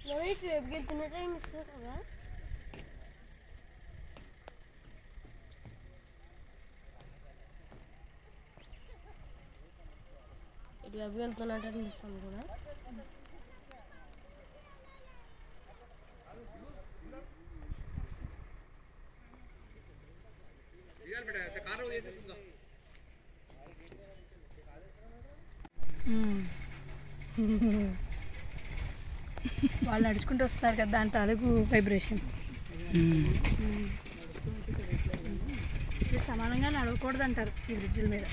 night రేపు వెళ్తున్న time ఇస్తుంది కదా ఇటువైపు వెళ్తున్నట్టు అనిపిస్తుంది కదా వాళ్ళు నడుచుకుంటూ వస్తారు కదా దాని తాలూకు వైబ్రేషన్ ఇది సమానంగా నడవకూడదు అంటారు ఈ బ్రిడ్జిల మీద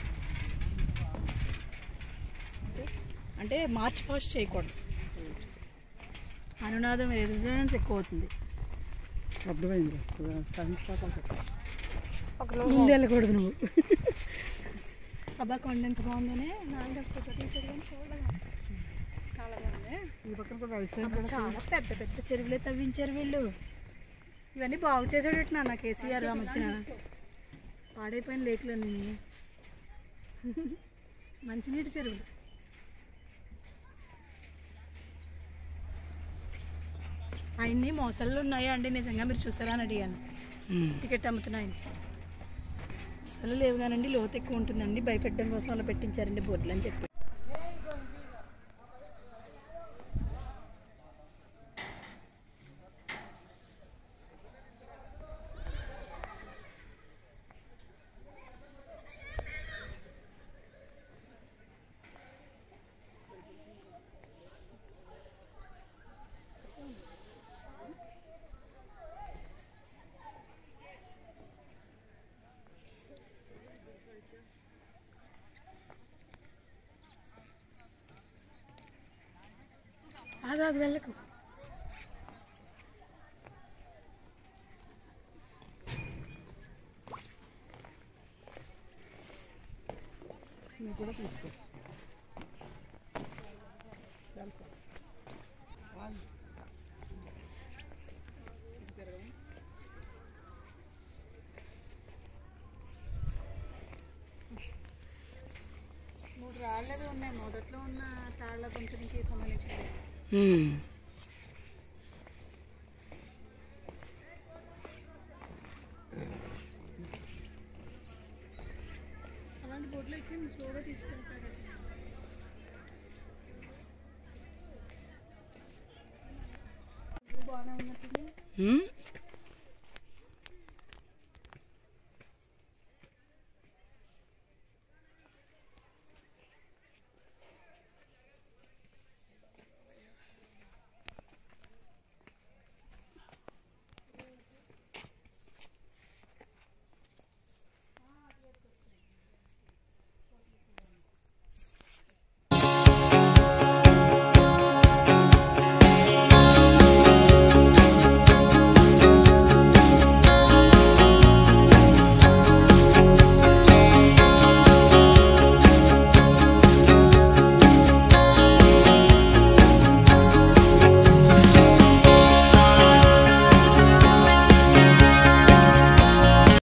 అంటే మార్చ్ ఫాస్ట్ చేయకూడదు అనునాదం రెసిడెన్స్ ఎక్కువ అవుతుంది అర్థమైంది సైన్స్ పాఠాలు చెప్పాలి ఒక ముందు వెళ్ళకూడదు నువ్వు అబ్బా కొండ ఎంత బాగుందనే నాన్నగారు ఫోటో తీసాడు కానీ చూడగా చాలా బాగుంది ఈ పక్కన కూడా రైట్ సైడ్ అబ్బా, చాలా పెద్ద పెద్ద చెరువులే తవ్వించారు వీళ్ళు ఇవన్నీ బాగు చేసాడట నాన్న కేసీఆర్ గా వచ్చిన పాడైపోయిన లేకులన్నీ మంచినీటి చెరువులు ఆయన్ని మోసళ్ళు ఉన్నాయా అండి నిజంగా మీరు చూసారా అని అడిగాను టికెట్ అమ్ముతున్నాయని అసలు లేవు కానండి లోతు ఎక్కువ ఉంటుందండి భయపెట్టడం కోసం అలా పెట్టించారండి బోర్డులు అని చెప్పి ఆగాగు వెళ్ళకు నువ్వు కూడా తీసుకో మూడు రాళ్ళవి ఉన్నాయి మొదట్లో ఉన్న తాళ్ళ పంచడానికి సంబంధించినవి అలాంటి బోట్లు ఎక్కి స్లోగా తీసుకెళ్తారు బాగానే ఉన్నట్టుంది